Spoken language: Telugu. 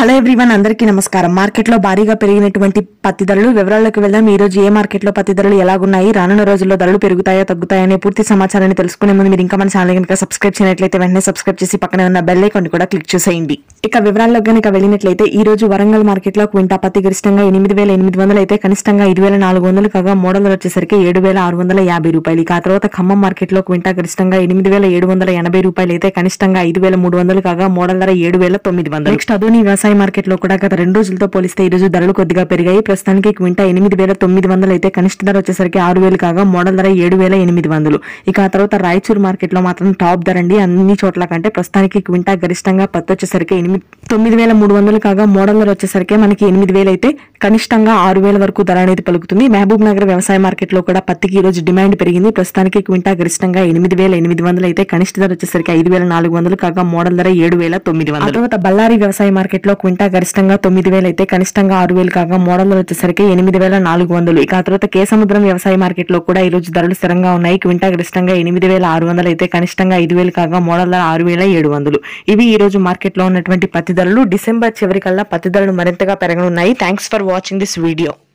హలో ఎవ్రీవన్ అందరికీ నమస్కారం మార్కెట్ లో భారీగా పెరిగినటువంటి పత్తి ధరలు వివరాలకు వెళ్దాం ఈ రోజు ఏ మార్కెట్ లో పత్తి ధరలు ఎలాగున్నాయి రానున్న రోజుల్లో ధరలు పెరుగుతాయా తగ్గుతాయా అనే పూర్తి సమాచారాన్ని తెలుసుకునే ముందు మీరు ఇంకా మన ఛానల్ కనుక సబ్స్క్రైబ్ చేయనట్లయితే వెంటనే సబ్స్క్రైబ్ చేసి పక్కనే ఉన్న బెల్ ఐకాన్ కూడా క్లిక్ చేసేయండి ఇక వివరాల్లో కనుక వెళ్ళినట్లయితే ఈ రోజు వరంగల్ మార్కెట్ లో క్వింటా పత్తి గరిష్టంగా ఎనిమిది వేల ఎనిమిది వందలు అయితే కనిష్టంగా ఐదు వేల నాలుగు వందలు కాగా మోడల్ వచ్చేసరికి ఏడు వేల ఆరు వందల యాభై రూపాయలు ఇక ఆ తర్వాత ఖమ్మం మార్కెట్ లో క్వింటా గరిష్టంగా ఎనిమిది వేల ఏడు వందల ఎనభై రూపాయలు అయితే కనిష్టంగా ఐదు వేల మూడు వందలు కాగా మోడల్ ధర ఏడు వేల తొమ్మిది వందలు నెక్స్ట్ అదోని వ్యవసాయ మార్కెట్ లో కూడా గత రెండు రోజులతో పోలిస్తే ఈ రోజు ధరలు కొద్దిగా పెరిగాయి ప్రస్తుతానికి క్వింటా ఎనిమిది వేల తొమ్మిది వందలు అయితే కనిష్ట ధర వచ్చేసరికి ఆరు వేలు కాగా మోడల్ ధర ఏడు వేల ఎనిమిది వందలు ఇక ఆ తర్వాత రాయచూరు మార్కెట్ లో మాత్రం టాప్ ధర అండి అన్ని చోట్ల కంటే ప్రస్తుతానికి క్వింటా గరిష్టంగా పత్తి వచ్చేసరికి ఎనిమిది తొమ్మిది వేల మూడు వందలు కాగా మోడల్ ధర వచ్చేసరికి మనకి ఎనిమిది వేలు అయితే కనిష్టంగా ఆరు వేల వరకు ధర అనేది పలుకుతుంది మహబూబ్ నగర్ వ్యవసాయ మార్కెట్ లో కూడా పత్తికి ఈ రోజు డిమాండ్ పెరిగింది ప్రస్తుతానికి క్వింటా గరిష్టంగా ఎనిమిది వేల ఎనిమిది వందలు అయితే కనిష్ట ధర వచ్చేసరికి ఐదు వేల నాలుగు వందలు కాగా మోడల్ ధర ఏడు వేల తొమ్మిది వందలు ఆ తర్వాత బళ్ళారి వ్యవసాయ మార్కెట్ లో క్వింటా గరిష్టంగా తొమ్మిది వేలు అయితే కనిష్టంగా ఆరు వేలు కాగా మోడల్ ధర వచ్చేసరికి ఎనిమిది వేల నాలుగు వందలు ఇక ఆ తర్వాత కేసముద్రం వ్యవసాయ మార్కెట్ లో కూడా ఈ రోజు ధరలు స్థిరంగా ఉన్నాయి క్వింటా గరిష్టంగా ఎనిమిది వేల ఆరు వందలు అయితే కనిష్టంగా ఐదు వేలు కాగా మోడల్ ధర ఆరు వేల ఏడు వందలు ఇవి ఈ రోజు మార్కెట్ లో ఉన్నటువంటి పత్తి ధరలు డిసెంబర్ చివరికల్లా పత్తి ధరలు మరింతగా పెరగనున్నాయి thanks for watching this video